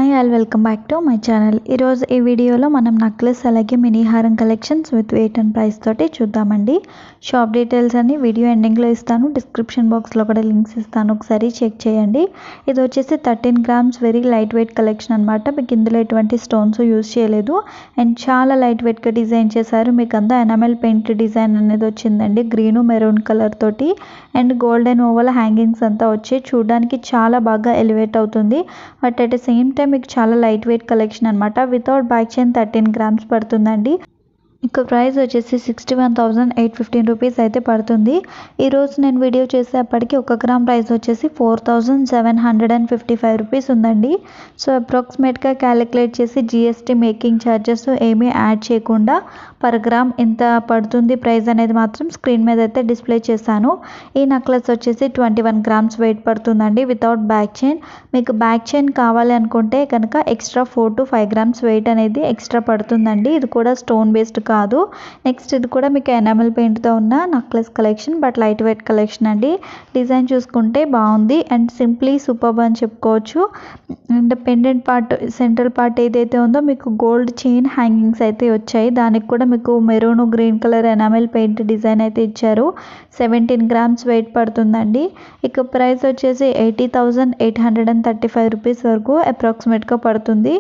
hi all welcome back to my channel ఈరోజు ఈ వీడియోలో మనం నక్లెస్ అలాగే మినీ హారం collections with weight and price తోటి చూద్దామండి షాప్ డీటెయిల్స్ అన్ని వీడియో ఎండింగ్లో ఇస్తాను డిస్క్రిప్షన్ బాక్స్లో కూడా లింక్స్ ఇస్తాను ఒకసారి చెక్ చేయండి ఇది వచ్చేసి thirteen grams very light weight collection అనమాట మీకు ఇందులో ఎటువంటి స్టోన్స్ యూజ్ చేయలేదు అండ్ చాలా లైట్ వెయిట్గా డిజైన్ చేశారు మీకు అంతా ఎనామెల్ పెయింట్ డిజైన్ అనేది వచ్చిందండి గ్రీను మెరూన్ కలర్ తోటి అండ్ గోల్డెన్ ఓవల్ హ్యాంగింగ్స్ అంతా వచ్చి చూడడానికి చాలా బాగా ఎలివేట్ అవుతుంది but at the same time మీకు చాలా లైట్ వెయిట్ కలెక్షన్ అనమాట without back chain thirteen grams పడుతుందండి ఇక ప్రైస్ వచ్చేసి sixty one thousand eight fifteen rupees అయితే పడుతుంది ఈరోజు నేను వీడియో చేసేప్పటికి ఒక గ్రామ్ ప్రైస్ వచ్చేసి four thousand seven hundred and fifty five rupees ఉందండి సో అప్రాక్సిమేట్గా క్యాలిక్యులేట్ చేసి జిఎస్టీ మేకింగ్ ఛార్జెస్ ఏమీ యాడ్ చేయకుండా పర్ గ్రామ్ ఎంత పడుతుంది ప్రైస్ అనేది మాత్రం స్క్రీన్ మీద అయితే డిస్ప్లే చేశాను ఈ నెక్లెస్ వచ్చేసి ట్వంటీ వన్ గ్రామ్స్ వెయిట్ పడుతుందండి వితౌట్ బ్యాక్ చైన్ మీకు బ్యాక్ చైన్ కావాలి అనుకుంటే కనుక extra four to five grams weight అనేది ఎక్స్ట్రా పడుతుందండి ఇది కూడా స్టోన్ బేస్డ్ కాదు నెక్స్ట్ ఇది కూడా మీకు ఎనామల్ పెయింట్తో ఉన్న necklace collection but light weight collection అండి డిజైన్ చూసుకుంటే బాగుంది అండ్ సింప్లీ సూపర్ అని చెప్పుకోవచ్చు and pendant part central part ఏదైతే ఉందో మీకు గోల్డ్ చైన్ హ్యాంగింగ్స్ అయితే వచ్చాయి దానికి కూడా మీకు maroon green colour enamel paint design అయితే ఇచ్చారు సెవెంటీన్ గ్రామ్స్ వెయిట్ పడుతుందండి ఇక ప్రైస్ వచ్చేసి eighty thousand eight hundred and thirty five rupees వరకు అప్రాక్సిమేట్గా పడుతుంది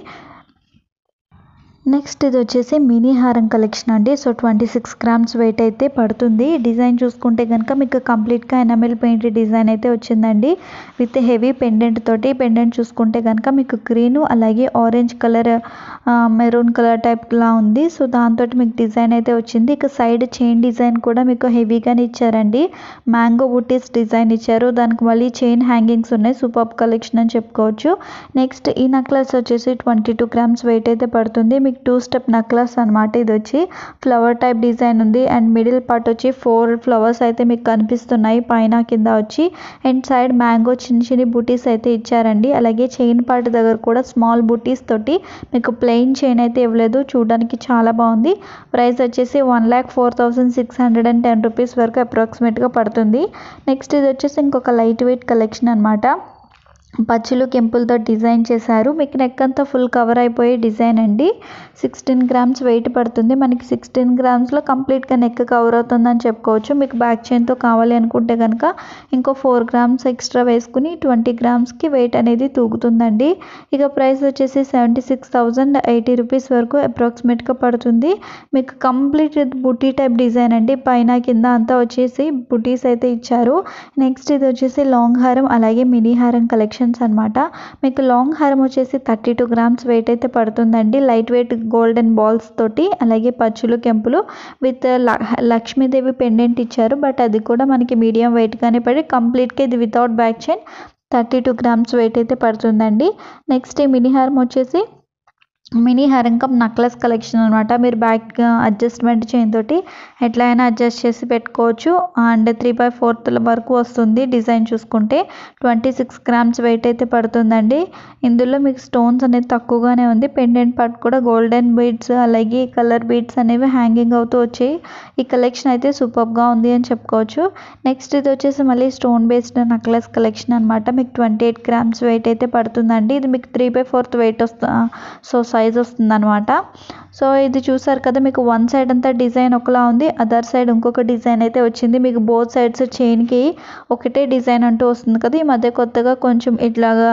నెక్స్ట్ ఇది వచ్చేసి మినీ హారం కలెక్షన్ అండి so twenty six grams weight అయితే పడుతుంది డిజైన్ చూసుకుంటే కనుక మీకు కంప్లీట్గా ఎనమెల్ పెయింట్ డిజైన్ అయితే వచ్చిందండి విత్ హెవీ పెండెంట్ తోటి పెండెంట్ చూసుకుంటే కనుక మీకు గ్రీన్ అలాగే ఆరెంజ్ కలర్ మెరూన్ కలర్ టైప్లా ఉంది సో దాంతో మీకు డిజైన్ అయితే వచ్చింది ఇక సైడ్ చైన్ డిజైన్ కూడా మీకు హెవీగానే ఇచ్చారండి మ్యాంగో బుటీస్ డిజైన్ ఇచ్చారు దానికి మళ్ళీ చైన్ హ్యాంగింగ్స్ ఉన్నాయి సూపర్ కలెక్షన్ అని చెప్పుకోవచ్చు నెక్స్ట్ ఈ నెక్లెస్ వచ్చేసి ట్వంటీ టూ గ్రామ్స్ వెయిట్ అయితే పడుతుంది మీకు టూ స్టెప్ నెక్లెస్ అనమాట ఇది వచ్చి ఫ్లవర్ టైప్ డిజైన్ ఉంది అండ్ మిడిల్ పార్ట్ వచ్చి ఫోర్ ఫ్లవర్స్ అయితే మీకు కనిపిస్తున్నాయి పైన కింద వచ్చి అండ్ సైడ్ మ్యాంగో చిన్న చిన్న బుటీస్ అయితే ఇచ్చారండి అలాగే చైన్ పార్ట్ దగ్గర కూడా స్మాల్ బుటీస్ తోటి మీకు ప్లెయిన్ చైన్ అయితే ఇవ్వలేదు చూడడానికి చాలా బాగుంది ప్రైస్ వచ్చేసి one lakh four thousand six hundred and ten rupees వరకు అప్రాక్సిమేట్గా పడుతుంది నెక్స్ట్ ఇది వచ్చేసి ఇంకొక లైట్ వెయిట్ కలెక్షన్ అనమాట పచ్చులు కెంపులతో డిజైన్ చేశారు మీకు నెక్ అంతా ఫుల్ కవర్ అయిపోయే డిజైన్ అండి సిక్స్టీన్ గ్రామ్స్ వెయిట్ పడుతుంది మనకి సిక్స్టీన్ గ్రామ్స్లో కంప్లీట్గా నెక్ కవర్ అవుతుందని చెప్పుకోవచ్చు మీకు బ్యాక్ చైన్తో కావాలి అనుకుంటే కనుక ఇంకో ఫోర్ గ్రామ్స్ ఎక్స్ట్రా వేసుకుని ట్వంటీ గ్రామ్స్కి వెయిట్ అనేది తూగుతుందండి ఇక ప్రైస్ వచ్చేసి seventy six thousand eighty rupees వరకు అప్రాక్సిమేట్గా పడుతుంది మీకు కంప్లీట్ బుటీ టైప్ డిజైన్ అండి పైన కింద అంతా వచ్చేసి బుటీస్ అయితే ఇచ్చారు నెక్స్ట్ ఇది వచ్చేసి లాంగ్ హారం అలాగే మినీ హారం కలెక్షన్ కలెక్షన్స్ అనమాట మీకు లాంగ్ హారం వచ్చేసి థర్టీ టూ గ్రామ్స్ వెయిట్ అయితే పడుతుందండి లైట్ వెయిట్ గోల్డెన్ బాల్స్ తోటి అలాగే పచ్చులు కెంపులు విత్ లక్ష్మీదేవి పెండెంట్ ఇచ్చారు బట్ అది కూడా మనకి మీడియం వెయిట్గానే పడి కంప్లీట్గా ఇది without back chain thirty two grams weight అయితే పడుతుందండి నెక్స్ట్ ఈ మినీ హారం వచ్చేసి మినీ హరంకం నక్లెస్ కలెక్షన్ అనమాట మీరు బ్యాక్ అడ్జస్ట్మెంట్ చైన్ తోటి ఎట్లా అయినా అడ్జస్ట్ చేసి పెట్టుకోవచ్చు అండ్ త్రీ బై ఫోర్త్ వరకు వస్తుంది డిజైన్ చూసుకుంటే ట్వంటీ సిక్స్ గ్రామ్స్ వెయిట్ అయితే పడుతుందండి ఇందులో మీకు స్టోన్స్ అనేది తక్కువగానే ఉంది పెండెంట్ పార్ట్ కూడా గోల్డెన్ బీడ్స్ అలాగే కలర్ బీడ్స్ అనేవి హ్యాంగింగ్ అవుతూ వచ్చాయి ఈ కలెక్షన్ అయితే సూపర్గా ఉంది అని చెప్పుకోవచ్చు నెక్స్ట్ ఇది వచ్చేసి మళ్ళీ స్టోన్ బేస్డ్ నక్లెస్ కలెక్షన్ అనమాట మీకు ట్వంటీ ఎయిట్ గ్రామ్స్ వెయిట్ అయితే పడుతుందండి ఇది మీకు త్రీ బై ఫోర్త్ వెయిట్ వస్తుంది సో సైజ్ వస్తుంది అనమాట సో ఇది చూసారు కదా మీకు వన్ సైడ్ అంతా డిజైన్ ఒకలా ఉంది అదర్ సైడ్ ఇంకొక డిజైన్ అయితే వచ్చింది మీకు బోత్ సైడ్స్ చైన్కి ఒకటే డిజైన్ అంటూ వస్తుంది కదా ఈ మధ్య కొత్తగా కొంచెం ఇట్లాగా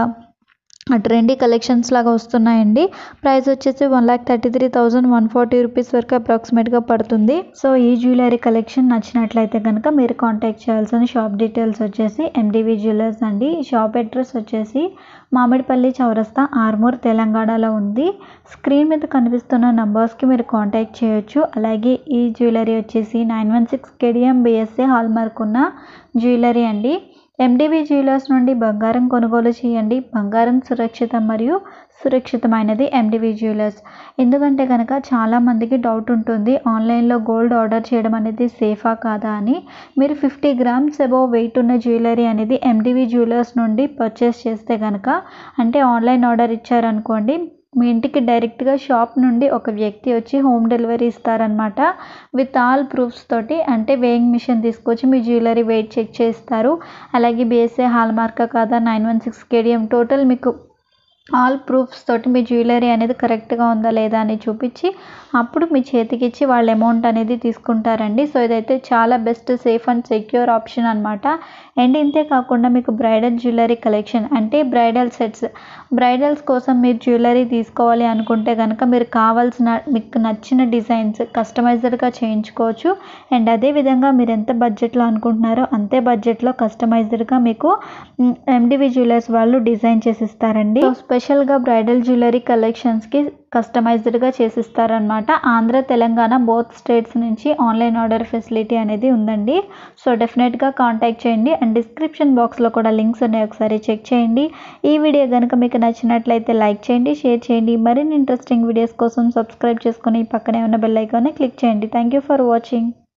ట్రెండీ కలెక్షన్స్ లాగా వస్తున్నాయండి ప్రైస్ వచ్చేసి one lakh thirty three thousand one forty rupees వరకు అప్రాక్సిమేట్గా పడుతుంది సో ఈ జ్యువెలరీ కలెక్షన్ నచ్చినట్లయితే కనుక మీరు కాంటాక్ట్ చేయాల్సిన షాప్ డీటెయిల్స్ వచ్చేసి ఎండివి జ్యువెలర్స్ అండి షాప్ అడ్రస్ వచ్చేసి మామిడిపల్లి చౌరస్తా ఆర్మూర్ తెలంగాణలో ఉంది స్క్రీన్ మీద కనిపిస్తున్న నంబర్స్కి మీరు కాంటాక్ట్ చేయొచ్చు అలాగే ఈ జ్యువెలరీ వచ్చేసి nine one six KDM BSA hallmark ఉన్న జ్యువెలరీ అండి ఎండివి జ్యువెలర్స్ నుండి బంగారం కొనుగోలు చేయండి బంగారం సురక్షితం మరియు సురక్షితమైనది ఎండివి జ్యువెలర్స్ ఎందుకంటే కనుక చాలామందికి డౌట్ ఉంటుంది ఆన్లైన్లో గోల్డ్ ఆర్డర్ చేయడం అనేది సేఫా కాదా అని మీరు ఫిఫ్టీ గ్రామ్స్ అబోవ్ వెయిట్ ఉన్న జ్యువెలరీ అనేది ఎండివి జ్యువెలర్స్ నుండి పర్చేస్ చేస్తే కనుక అంటే ఆన్లైన్ ఆర్డర్ ఇచ్చారనుకోండి మీ ఇంటికి డైరెక్ట్గా షాప్ నుండి ఒక వ్యక్తి వచ్చి హోమ్ డెలివరీ ఇస్తారనమాట విత్ ఆల్ ప్రూఫ్స్ తోటి అంటే వేయింగ్ మిషన్ తీసుకొచ్చి మీ జ్యువెలరీ వెయిట్ చెక్ చేస్తారు అలాగే బిఎస్ఏ హాల్ మార్కా కాదా nine one six KDM total మీకు ఆల్ ప్రూఫ్స్ తోటి మీ జ్యువెలరీ అనేది కరెక్ట్గా ఉందా లేదా అని చూపించి అప్పుడు మీ చేతికి ఇచ్చి వాళ్ళు అమౌంట్ అనేది తీసుకుంటారండి సో ఇదైతే చాలా best safe and secure option అనమాట అండ్ ఇంతే కాకుండా మీకు బ్రైడల్ జ్యువెలరీ కలెక్షన్ అంటే బ్రైడల్ సెట్స్ బ్రైడల్స్ కోసం మీరు జ్యువెలరీ తీసుకోవాలి అనుకుంటే కనుక మీరు కావాల్సిన మీకు నచ్చిన డిజైన్స్ కస్టమైజ్డ్గా చేయించుకోవచ్చు అండ్ అదేవిధంగా మీరు ఎంత బడ్జెట్లో అనుకుంటున్నారో అంతే బడ్జెట్లో కస్టమైజ్డ్గా మీకు ఎండివి జ్యువెలర్స్ వాళ్ళు డిజైన్ చేసి ఇస్తారండి స్పెషల్గా బ్రైడల్ జ్యువెలరీ కలెక్షన్స్కి కస్టమైజ్డ్గా చేసిస్తారనమాట ఆంధ్ర తెలంగాణ బోత్ స్టేట్స్ నుంచి ఆన్లైన్ ఆర్డర్ ఫెసిలిటీ అనేది ఉందండి సో డెఫినెట్గా కాంటాక్ట్ చేయండి అండ్ డిస్క్రిప్షన్ బాక్స్లో కూడా లింక్స్ ఉన్నాయి ఒకసారి చెక్ చేయండి ఈ వీడియో కనుక మీకు నచ్చినట్లయితే లైక్ చేయండి షేర్ చేయండి మరిన్ని ఇంట్రెస్టింగ్ వీడియోస్ కోసం సబ్స్క్రైబ్ చేసుకొని పక్కనే ఉన్న బెల్ ఐకాన్ని క్లిక్ చేయండి థ్యాంక్ యూ ఫర్ వాచింగ్